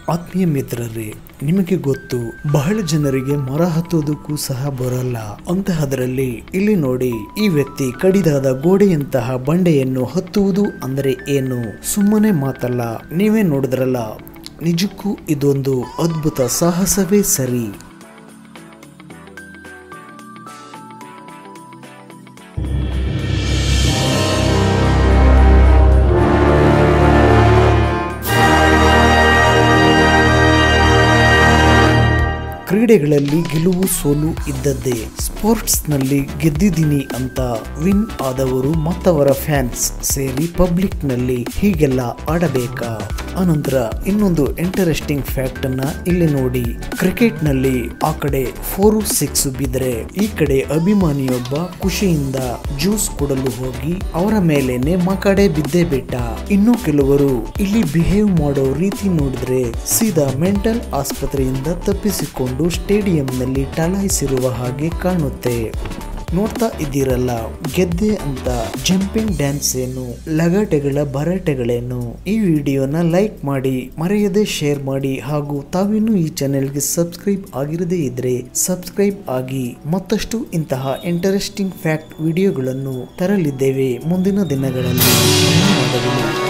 ಆತ್ಮೀಯ ಮಿತ್ರರೇ ನಿಮಗೆ ಗೊತ್ತು ಬಹಳ ಜನರಿಗೆ ಮೊರ ಹತ್ತೋದಕ್ಕೂ ಸಹ ಬರಲ್ಲ ಅಂತಹದರಲ್ಲಿ ಇಲ್ಲಿ ನೋಡಿ ಈ ವ್ಯಕ್ತಿ ಕಡಿದಾದ ಗೋಡೆಯಂತಹ ಬಂಡೆಯನ್ನು ಹತ್ತುವುದು ಅಂದರೆ ಏನು ಸುಮ್ಮನೆ ಮಾತಲ್ಲ ನೀವೇ ನೋಡಿದ್ರಲ್ಲ ನಿಜಕ್ಕೂ ಇದೊಂದು ಅದ್ಭುತ ಸಾಹಸವೇ ಸರಿ ಕ್ರೀಡೆಗಳಲ್ಲಿ ಗೆಲುವು ಸೋಲು ಇದ್ದದ್ದೇ ಸ್ಪೋರ್ಟ್ಸ್ ನಲ್ಲಿ ಗೆದ್ದಿದ್ದೀನಿ ಅಂತ ವಿನ್ ಆದವರು ಮತ್ತವರ ಫ್ಯಾನ್ಸ್ ಸೇರಿ ಪಬ್ಲಿಕ್ ನಲ್ಲಿ ಹೀಗೆಲ್ಲ ಆಡಬೇಕಾ ಅನಂತರ ಇನ್ನೊಂದು ಇಂಟರೆಸ್ಟಿಂಗ್ ಫ್ಯಾಕ್ಟ್ ಅನ್ನ ಇಲ್ಲಿ ನೋಡಿ ಕ್ರಿಕೆಟ್ ನಲ್ಲಿ ಆ ಕಡೆ ಫೋರ್ ಸಿಕ್ಸ್ ಬಿದ್ರೆ ಈ ಕಡೆ ಅಭಿಮಾನಿಯೊಬ್ಬ ಖುಷಿಯಿಂದ ಜ್ಯೂಸ್ ಕೊಡಲು ಹೋಗಿ ಅವರ ಮೇಲೇನೆ ಮಕಡೆ ಬಿದ್ದೇ ಬಿಟ್ಟ ಇನ್ನು ಕೆಲವರು ಇಲ್ಲಿ ಬಿಹೇವ್ ಮಾಡೋ ರೀತಿ ನೋಡಿದ್ರೆ ಸೀದಾ ಮೆಂಟಲ್ ಆಸ್ಪತ್ರೆಯಿಂದ ತಪ್ಪಿಸಿಕೊಂಡು ಸ್ಟೇಡಿಯಂನಲ್ಲಿ ಟಲಾಯಿಸಿರುವ ಹಾಗೆ ಕಾಣುತ್ತೆ ನೋಡ್ತಾ ಇದ್ದೀರಲ್ಲ ಗೆದ್ದೆ ಅಂತ ಜಂಪಿಂಗ್ ಡ್ಯಾನ್ಸ್ ಏನು ಲಗಟೆಗಳ ಭರಾಟೆಗಳೇನು ಈ ವಿಡಿಯೋನ ಲೈಕ್ ಮಾಡಿ ಮರೆಯದೆ ಶೇರ್ ಮಾಡಿ ಹಾಗೂ ತಾವಿನ್ನೂ ಈ ಚಾನೆಲ್ಗೆ ಸಬ್ಸ್ಕ್ರೈಬ್ ಆಗಿರದೇ ಇದ್ರೆ ಸಬ್ಸ್ಕ್ರೈಬ್ ಆಗಿ ಮತ್ತಷ್ಟು ಇಂತಹ ಇಂಟರೆಸ್ಟಿಂಗ್ ಫ್ಯಾಕ್ಟ್ ವಿಡಿಯೋಗಳನ್ನು ತರಲಿದ್ದೇವೆ ಮುಂದಿನ ದಿನಗಳಲ್ಲಿ ಧನ್ಯವಾದಗಳು